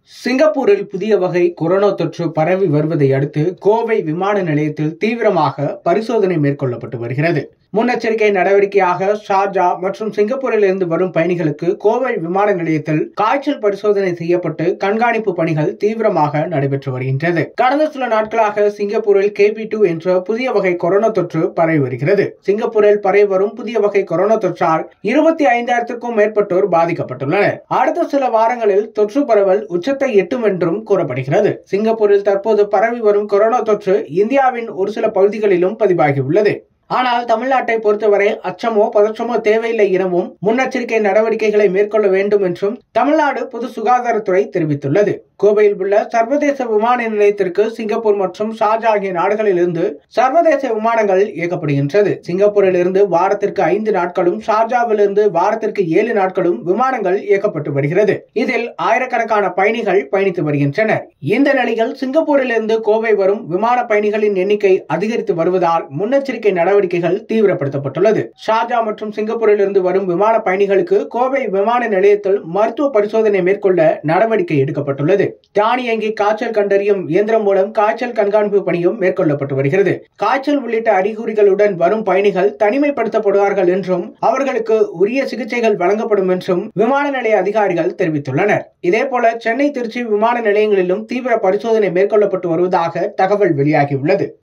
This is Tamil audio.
சிங்கப்பூரில் புதிய வகை கொரோனா தொற்று பரவி வருவதை அடுத்து கோவை விமான நிலையத்தில் தீவிரமாக பரிசோதனை மேற்கொள்ளப்பட்டு வருகிறது முன்னெச்சரிக்கை நடவடிக்கையாக ஷார்ஜா மற்றும் சிங்கப்பூரில் இருந்து வரும் பயணிகளுக்கு கோவை விமான நிலையத்தில் காய்ச்சல் பரிசோதனை செய்யப்பட்டு கண்காணிப்பு பணிகள் தீவிரமாக நடைபெற்று வருகின்றது கடந்த சில நாட்களாக சிங்கப்பூரில் கேபி டூ என்ற புதிய வகை கொரோனா தொற்று பரவி வருகிறது சிங்கப்பூரில் பரவி வரும் புதிய வகை கொரோனா தொற்றால் இருபத்தி ஐந்தாயிரத்திற்கும் மேற்பட்டோர் பாதிக்கப்பட்டுள்ளனர் அடுத்த சில வாரங்களில் தொற்று பரவல் உச்சத்தை எட்டும் என்றும் கூறப்படுகிறது சிங்கப்பூரில் தற்போது பரவி வரும் கொரோனா தொற்று இந்தியாவின் ஒரு சில பகுதிகளிலும் பதிவாகியுள்ளது ஆனால் தமிழ்நாட்டை பொறுத்தவரை அச்சமோ பதற்றமோ தேவையில்லை எனவும் முன்னெச்சரிக்கை நடவடிக்கைகளை மேற்கொள்ள வேண்டும் என்றும் தமிழ்நாடு பொது சுகாதாரத்துறை தெரிவித்துள்ளது கோவையில் உள்ள சர்வதேச விமான நிலையத்திற்கு சிங்கப்பூர் மற்றும் ஷார்ஜா ஆகிய நாடுகளிலிருந்து சர்வதேச விமானங்கள் இயக்கப்படுகின்றது சிங்கப்பூரில் இருந்து வாரத்திற்கு ஐந்து நாட்களும் ஷார்ஜாவிலிருந்து வாரத்திற்கு ஏழு நாட்களும் விமானங்கள் இயக்கப்பட்டு வருகிறது இதில் ஆயிரக்கணக்கான பயணிகள் பயணித்து வருகின்றனர் இந்த நிலையில் சிங்கப்பூரில் இருந்து கோவை வரும் விமான பயணிகளின் எண்ணிக்கை அதிகரித்து வருவதால் முன்னெச்சரிக்கை நடவடிக்கைகள் தீவிரப்படுத்தப்பட்டுள்ளது ஷார்ஜா மற்றும் சிங்கப்பூரில் இருந்து வரும் விமான பயணிகளுக்கு கோவை விமான நிலையத்தில் மருத்துவ பரிசோதனை மேற்கொள்ள நடவடிக்கை எடுக்கப்பட்டுள்ளது தானியங்கி காய்ச்சல் கண்டறியும் இயந்திரம் மூலம் காய்ச்சல் கண்காணிப்பு பணியும் மேற்கொள்ளப்பட்டு வருகிறது காய்ச்சல் உள்ளிட்ட அறிகுறிகளுடன் வரும் பயணிகள் தனிமைப்படுத்தப்படுவார்கள் என்றும் அவர்களுக்கு உரிய சிகிச்சைகள் வழங்கப்படும் என்றும் விமான நிலைய அதிகாரிகள் தெரிவித்துள்ளனர் இதேபோல சென்னை திருச்சி விமான நிலையங்களிலும் தீவிர பரிசோதனை மேற்கொள்ளப்பட்டு வருவதாக தகவல் வெளியாகியுள்ளது